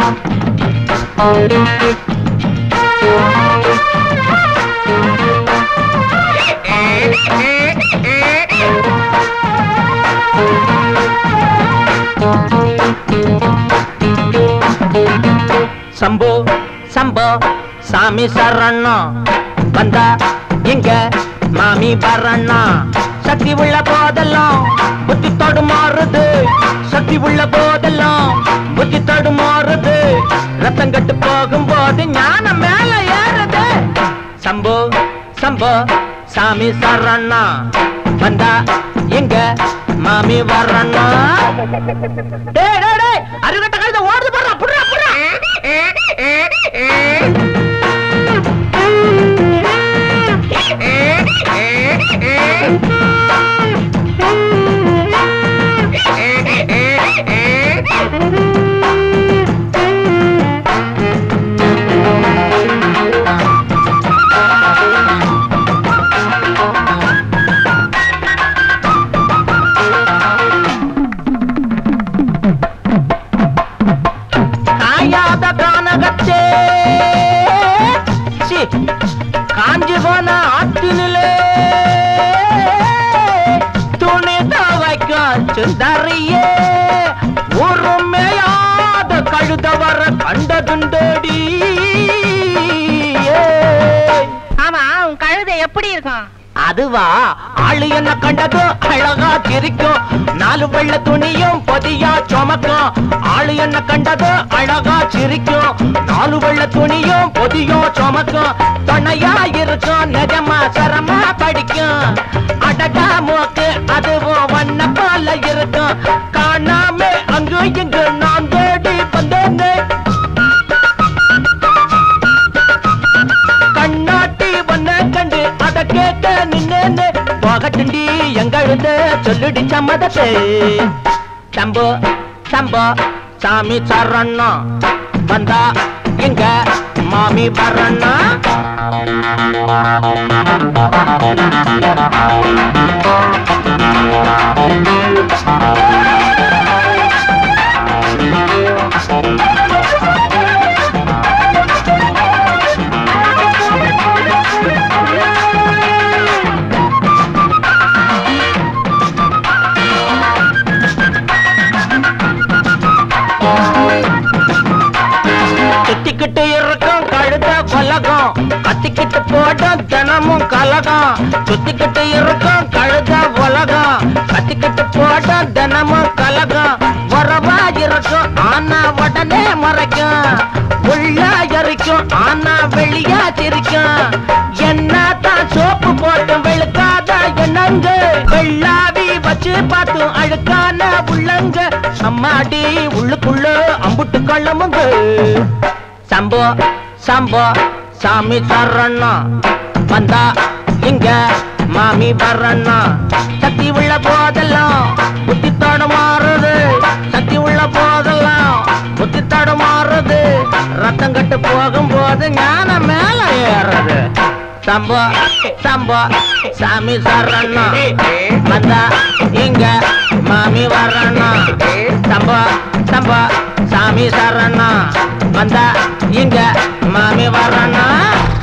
சம்போ சம்போ சாமி சரணம் வந்தா எங்க மாமி வரணும் சக்தி உள்ள போதெல்லாம் புத்தி தடுமாறுது சக்தி உள்ள போதெல்லாம் புத்தி தடுமாறுது ரத்தம் கட்டு போகும்போது ஞானம் மேல ஏறுது சம்போ சம்போ சாமி சரணம் வந்தா எங்க மாமி வரணும் டேய் டேய் டேய் அருகட்ட கழுத ஓடுது போடுறா புடுறா புடுறா காயாத கானகத்தே சி, காஞ்சு போன ஆற்றினிலே துணி துவைக்கும் சுந்தரியே உருமையாத கழுத வர கண்டதுண்டடி ஆமா உன் கழுதை எப்படி இருக்கும் அதுவா ஆளு என்ன கண்டதோ அழகா சிரிக்கும் நாலு வெள்ள துணியும் பொதியா சுமக்கும் ஆளு என்ன கண்டதோ அழகா சிரிக்கும் நாலு வெள்ள துணியும் பொதியும் சுமக்கும் துணையா இருக்கும் நிஜமா சரமா படிக்கும் அடடா மூக்கு அதுவும் வண்ண போல இருக்கும் காணாம அங்கு இங்கு நான் தேடி வந்தேனே கண்ணாட்டி வண்ண கண்டு அத கேட்க நின்னேன்னு போகட்டுண்டி எங்கழுத சொல்லுடி சம்மதத்தை சம்போ சம்போ சாமி சரணம் வந்தா எங்க மாமி வரணும் சுத்திக்கிட்டு இருக்கும் கழுத கொலகம் கத்திக்கிட்டு போடும் தினமும் கலகம் சுத்திக்கிட்டு இருக்கும் கழுத உலகம் கத்திக்கிட்டு போடும் தினமும் கலகம் உறவா இருக்கும் ஆனா உடனே மறைக்கும் உள்ள எரிக்கும் ஆனா வெளியா சிரிக்கும் என்ன தான் சோப்பு போட்டு வெளுக்காத என்னங்க வெள்ளாவி வச்சு பார்த்தும் அழுக்கான உள்ளங்க அம்மாடி உள்ளுக்குள்ள அம்புட்டு கள்ளமுங்க சம்போ சம்போ சாமி சரணம் வந்தா இங்க மாமி வரணும் சக்தி உள்ள போதெல்லாம் புத்தி மாறுது சக்தி உள்ள போதெல்லாம் புத்தி மாறுது ரத்தம் கட்டு போகும்போது ஞானம் மேல ஏறுது சம்போ சம்போ சாமி சரணம் வந்தா இங்க மாமி வரணும் சம்போ சம்போ சாமி சரணம் வந்தா இங்க மாமி வரணும்